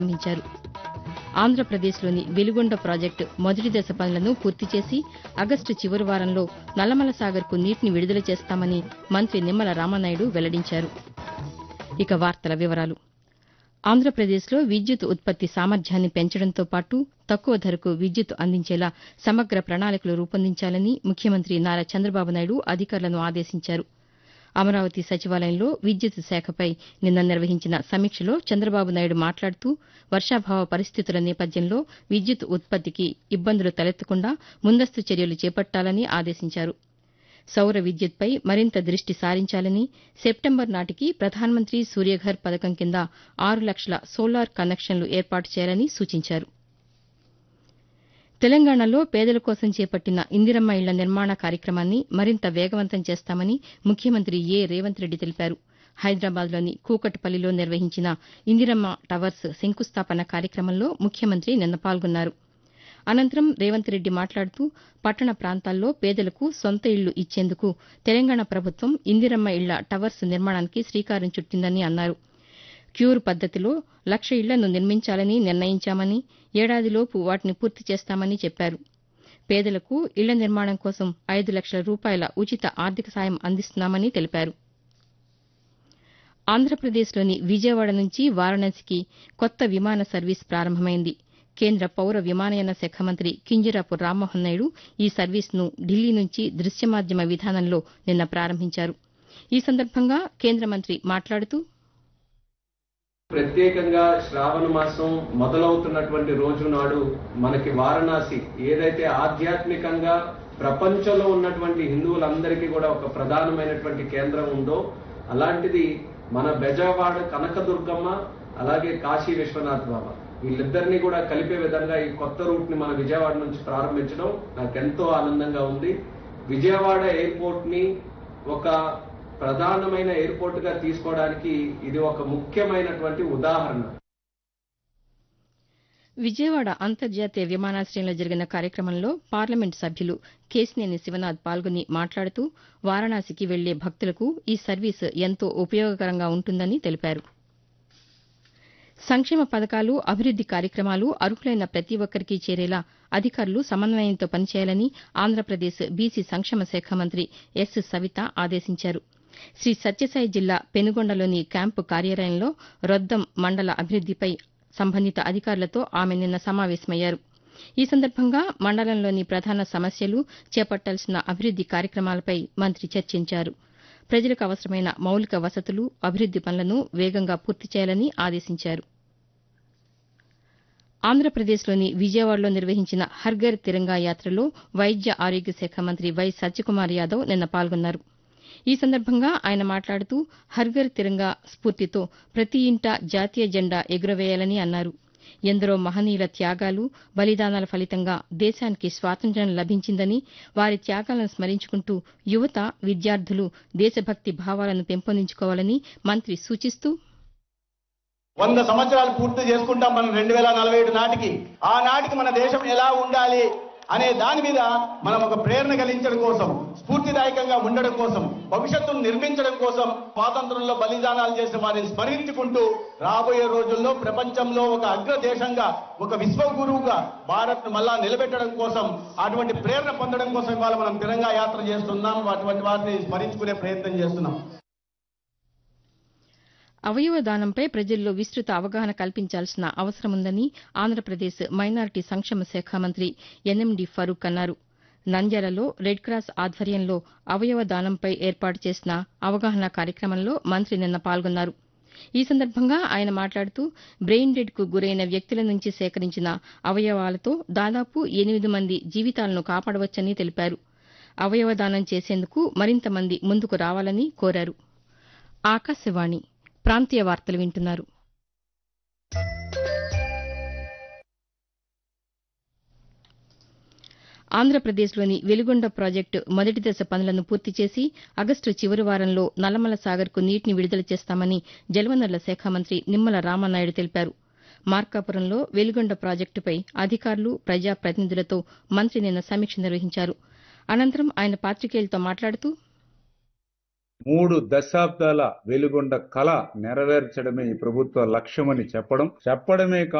ప్రారంభించారు ఆంధ్రప్రదేశ్లోని వెలిగొండ ప్రాజెక్టు మొదటి దశ పనులను పూర్తి చేసి ఆగస్టు చివరి వారంలో నల్లమల సాగర్కు నీటిని విడుదల చేస్తామని మంత్రి నిమ్మల రామానాయుడు వెల్లడించారు ఇక వార్తల వివరాలు ఆంధ్రప్రదేశ్లో విద్యుత్ ఉత్పత్తి సామర్థ్యాన్ని పెంచడంతో పాటు తక్కువ ధరకు విద్యుత్ అందించేలా సమగ్ర ప్రణాళికలు రూపొందించాలని ముఖ్యమంత్రి నారా చంద్రబాబు నాయుడు అధికారులను ఆదేశించారు అమరావతి సచివాలయంలో విద్యుత్ శాఖపై నిన్న నిర్వహించిన సమీక్షలో చంద్రబాబు నాయుడు మాట్లాడుతూ వర్షాభావ పరిస్థితుల నేపథ్యంలో విద్యుత్ ఉత్పత్తికి ఇబ్బందులు తలెత్తకుండా ముందస్తు చర్యలు చేపట్టాలని ఆదేశించారు సౌర విద్యుత్పై మరింత దృష్టి సారించాలని సెప్టెంబర్ నాటికి ప్రధానమంత్రి సూర్యఘర్ పథకం కింద ఆరు లక్షల సోలార్ కనెక్షన్లు ఏర్పాటు చేయాలని సూచించారు తెలంగాణలో పేదల కోసం చేపట్టిన ఇందిరమ్మ ఇళ్ల నిర్మాణ కార్యక్రమాన్ని మరింత వేగవంతం చేస్తామని ముఖ్యమంత్రి ఏ రేవంత్ రెడ్డి తెలిపారు హైదరాబాద్లోని కూకట్పల్లిలో నిర్వహించిన ఇందిరమ్మ టవర్స్ శంకుస్థాపన కార్యక్రమంలో ముఖ్యమంత్రి నిన్న పాల్గొన్నారు అనంతరం రేవంత్ రెడ్డి మాట్లాడుతూ పట్టణ ప్రాంతాల్లో పేదలకు సొంత ఇళ్లు ఇచ్చేందుకు తెలంగాణ ప్రభుత్వం ఇందిరమ్మ ఇళ్ల టవర్స్ నిర్మాణానికి శ్రీకారం చుట్టిందని అన్నారు క్యూర్ పద్దతిలో లక్ష ఇళ్లను నిర్మించాలని నిర్ణయించామని ఏడాదిలోపు వాటిని పూర్తి చేస్తామని చెప్పారు పేదలకు ఇళ్ల నిర్మాణం కోసం ఐదు లక్షల రూపాయల ఉచిత ఆర్థిక సాయం అందిస్తున్నామని తెలిపారు ఆంధ్రప్రదేశ్లోని విజయవాడ నుంచి వారణాసికి కొత్త విమాన సర్వీస్ ప్రారంభమైంది కేంద్ర పౌర విమానయాన శాఖ మంత్రి కింజరాపు రామ్మోహన్ నాయుడు ఈ సర్వీస్ను ఢిల్లీ నుంచి దృశ్య మాధ్యమ విధానంలో నిన్న ప్రారంభించారు ఈ సందర్భంగా కేంద్ర మంత్రి మాట్లాడుతూ ప్రత్యేకంగా శ్రావణ మాసం మొదలవుతున్నటువంటి రోజు నాడు మనకి వారణాసి ఏదైతే ఆధ్యాత్మికంగా ప్రపంచంలో ఉన్నటువంటి హిందువులందరికీ కూడా ఒక ప్రధానమైనటువంటి కేంద్రం ఉందో అలాంటిది మన బెజవాడ కనకదుర్గమ్మ అలాగే కాశీ విశ్వనాథ్ బాబా వీళ్ళిద్దరినీ కూడా కలిపే విధంగా ఈ కొత్త రూట్ ని మన విజయవాడ నుంచి ప్రారంభించడం నాకు ఎంతో ఆనందంగా ఉంది విజయవాడ ఎయిర్పోర్ట్ ని ఒక ప్రధానమైన ఎయిర్పోర్ట్ గా తీసుకోవడానికి ఇది ఒక ముఖ్యమైనటువంటి ఉదాహరణ విజయవాడ అంతర్జాతీయ విమానాశ్రయంలో జరిగిన కార్యక్రమంలో పార్లమెంటు సభ్యులు కేశినేని శివనాథ్ పాల్గొని మాట్లాడుతూ వారణాసికి వెళ్లే భక్తులకు ఈ సర్వీసు ఎంతో ఉపయోగకరంగా ఉంటుందని తెలిపారు సంక్షేమ పథకాలు అభివృద్ది కార్యక్రమాలు అర్హులైన ప్రతి ఒక్కరికీ చేరేలా అధికారులు సమన్వయంతో పనిచేయాలని ఆంధ్రప్రదేశ్ బీసీ సంక్షేమ శాఖ మంత్రి ఎస్ సవిత ఆదేశించారు శ్రీ సత్యసాయి జిల్లా పెనుగొండలోని క్యాంపు కార్యాలయంలో రొద్దం మండల అభివృద్దిపై సంబంధిత అధికారులతో ఆమె నిన్న సమావేశమయ్యారు ఈ సందర్భంగా మండలంలోని ప్రధాన సమస్యలు చేపట్టాల్సిన అభివృద్ది కార్యక్రమాలపై మంత్రి చర్చించారు ప్రజలకు అవసరమైన మౌలిక వసతులు అభివృద్ది పనులను వేగంగా పూర్తి చేయాలని ఆదేశించారు ఆంధ్రప్రదేశ్లోని విజయవాడలో నిర్వహించిన హర్ఘర్ తిరంగా యాత్రలో వైద్య ఆరోగ్య శాఖ మంత్రి వై సత్యకుమార్ యాదవ్ నిన్న పాల్గొన్నారు ఈ సందర్భంగా ఆయన మాట్లాడుతూ హర్ఘర్ తిరంగా స్ఫూర్తితో ప్రతి ఇంట జాతీయ జెండా ఎగురవేయాలని అన్నారు ఎందరో మహనీయుల త్యాగాలు బలిదానాల ఫలితంగా దేశానికి స్వాతంత్ర్యం లభించిందని వారి త్యాగాలను స్మరించుకుంటూ యువత విద్యార్థులు దేశభక్తి భావాలను పెంపొందించుకోవాలని మంత్రి సూచిస్తూ వంద సంవత్సరాలు పూర్తి చేసుకుంటాం మనం రెండు వేల నలభై ఏడు నాటికి ఆ నాటికి మన దేశం ఎలా ఉండాలి అనే దాని మీద మనం ఒక ప్రేరణ కలిగించడం కోసం స్ఫూర్తిదాయకంగా ఉండడం కోసం భవిష్యత్తును నిర్మించడం కోసం స్వాతంత్రంలో బలిదానాలు చేసిన వారిని స్మరించుకుంటూ రాబోయే రోజుల్లో ప్రపంచంలో ఒక అగ్ర దేశంగా ఒక విశ్వగురువుగా భారత్ మళ్ళా నిలబెట్టడం కోసం అటువంటి ప్రేరణ పొందడం కోసం ఇవాళ మనం తిరంగా యాత్ర చేస్తున్నాం అటువంటి వాటిని స్మరించుకునే ప్రయత్నం చేస్తున్నాం అవయవ దానంపై ప్రజల్లో విస్తృత అవగాహన కల్పించాల్సిన అవసరముందని ఆంధ్రప్రదేశ్ మైనారిటీ సంక్షేమ శాఖ మంత్రి ఎన్ఎండి ఫరూక్ అన్నారు నంద్యాలలో రెడ్ క్రాస్ ఆధ్వర్యంలో అవయవ దానంపై ఏర్పాటు చేసిన అవగాహన కార్యక్రమంలో మంత్రి నిన్న పాల్గొన్నారు ఈ సందర్భంగా ఆయన మాట్లాడుతూ బ్రెయిన్ డెడ్ కు గురైన వ్యక్తుల నుంచి సేకరించిన అవయవాలతో దాదాపు ఎనిమిది మంది జీవితాలను కాపాడవచ్చని తెలిపారు అవయవ దానం చేసేందుకు మరింత మంది ముందుకు రావాలని కోరారు ఆకాశవాణి ప్రాంతీయ వార్తలు వింటున్నారు ఆంధ్రప్రదేశ్లోని వెలుగొండ ప్రాజెక్టు మొదటి దశ పనులను పూర్తి చేసి ఆగస్టు చివరి వారంలో నల్లమల సాగర్కు నీటిని విడుదల చేస్తామని జలవనరుల శాఖ మంత్రి నిమ్మల రామనాయుడు తెలిపారు మార్కాపురంలో వెలుగొండ ప్రాజెక్టుపై అధికారులు ప్రజాప్రతినిధులతో మంత్రి నిన్న సమీక్ష నిర్వహించారు అనంతరం ఆయన పాతికేయులతో మాట్లాడుతూ మూడు దశాబ్దాల వెలుగొండ కళ నెరవేర్చడమే ఈ ప్రభుత్వ లక్ష్యమని చెప్పడం చెప్పడమే